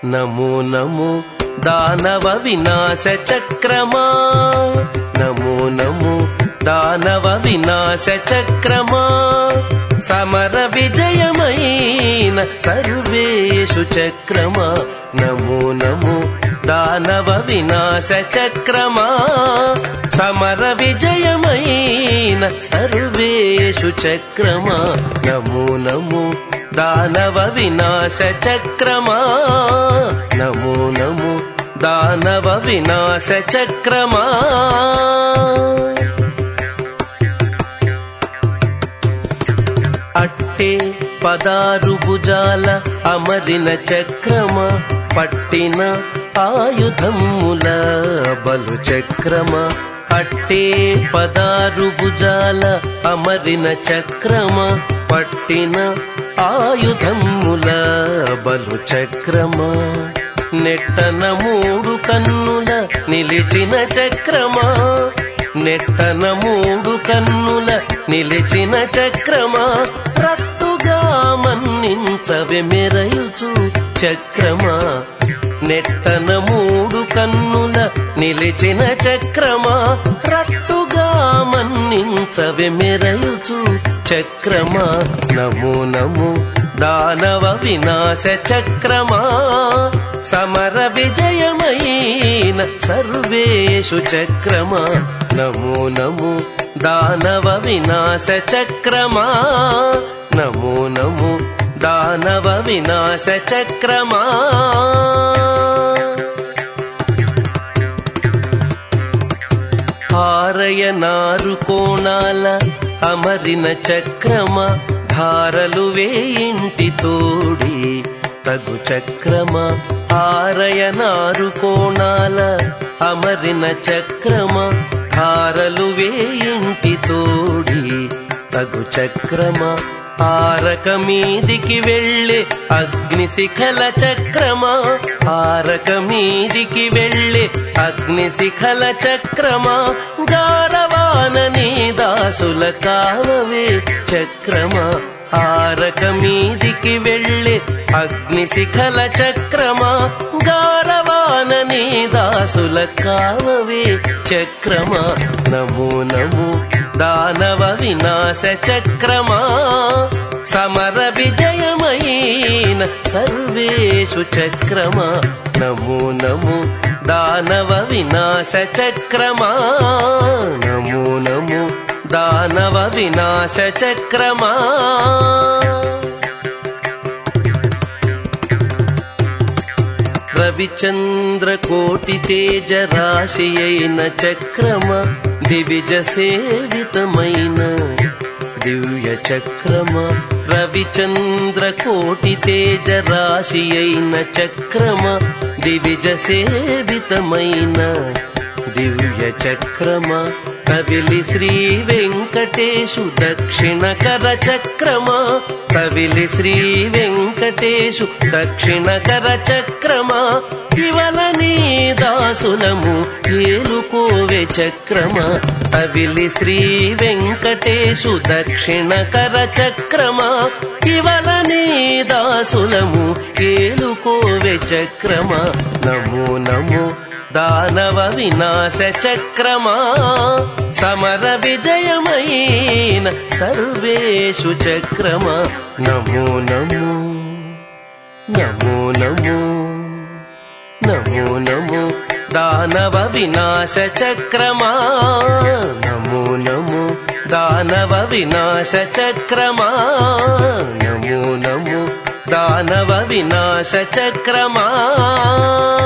నమో నమో దానవ వినాశ చక్రమా నమో నమో దానవ వినాశ చక్రమా సమర విజయమైన సర్వేషు చక్రమా నమో నమో దానవ వినాశ చక్రమా సమర విజయమైన సర్వేషు చక్రమా నమో నమో దానవ వినాశ చక్రమా నమో నమో దానవ వినాశ చక్రమా అట్టే పదారు భుజాల అమరిన చక్రమ పట్టిన ఆయుధముల బలు చక్రమ అట్టే పదారు భుజాల అమరిన చక్రమ పట్టిన ఆయుధముల బలు చక్రమ నెట్టన మూడు కన్నుల నిలిచిన చక్రమా నెట్టన మూడు కన్నుల నిలిచిన చక్రమా రత్తుగా మన్నించవె మెరయుచు చక్రమా నెట్టన మూడు కన్నుల నిలిచిన చక్రమా రత్తుగా మన్నించవె మెరయుచు చక్రమా నమో నమో దానవ వినాశ చక్రమా సమర విజయమైన సర్వేషు చక్రమా నమో నమో దానవ వినాశ చక్రమా నమో నమో దానవ వినాశ చక్రమా హారయనారు కోణాల అమరిన చక్రమ ధారలు వేయింటి తోడి తగు చక్రమ ఆరయనారు కోణాల అమరిన చక్రమ ధారలు వేయింటి తోడి తగు చక్రమ ఆరక మీదికి వెళ్ళే అగ్ని శిఖల చక్రమా ఆరక మీదికి వెళ్ళే అగ్ని శిఖల చక్రమా గారవానని దాసుల కావవే చక్రమా ఆరక మీదికి వెళ్ళే అగ్ని శిఖల చక్రమా గారవానని దాసుల కావవే చక్రమా నమో నమో దానవ వినాశ చక్రమా సమర విజయమైన సర్వేషు చక్రమా నమో నమో దానవ వినాశ చక్రమా నమో నమో దానవ వినాశ చక్రమా రవిచంద్ర కోటి తేజ రాశి అయిన చక్రమ దివిజ సేవితమైన దివ్య చక్రమ రవిచంద్ర కోటి తేజ రాశి అయిన చక్రమ దివిజ సేవితమైన దివ్య చక్రమ కవిలి శ్రీ వెంకటేశు దక్షిణ కర చక్రమ కవిలి శ్రీ వెంకటేశు దక్షిణ కర చక్రమ ఇవల నీ దాసులము ఏలుకోవే చక్రమ కవిలి శ్రీ వెంకటేశు దక్షిణ కర చక్రమ ఇవల నీ దాసులము ఏలుకోవే చక్రమ నమో నమో దానవ వినాశ చక్రమా సమర విజయమైన సర్వేషు చక్రమా నమో నమో నమో నమో నమో నమో దానవ వినాశ చక్రమా నమో నమో దానవ వినాశ చక్రమా నమో నమో దానవ వినాశ చక్రమా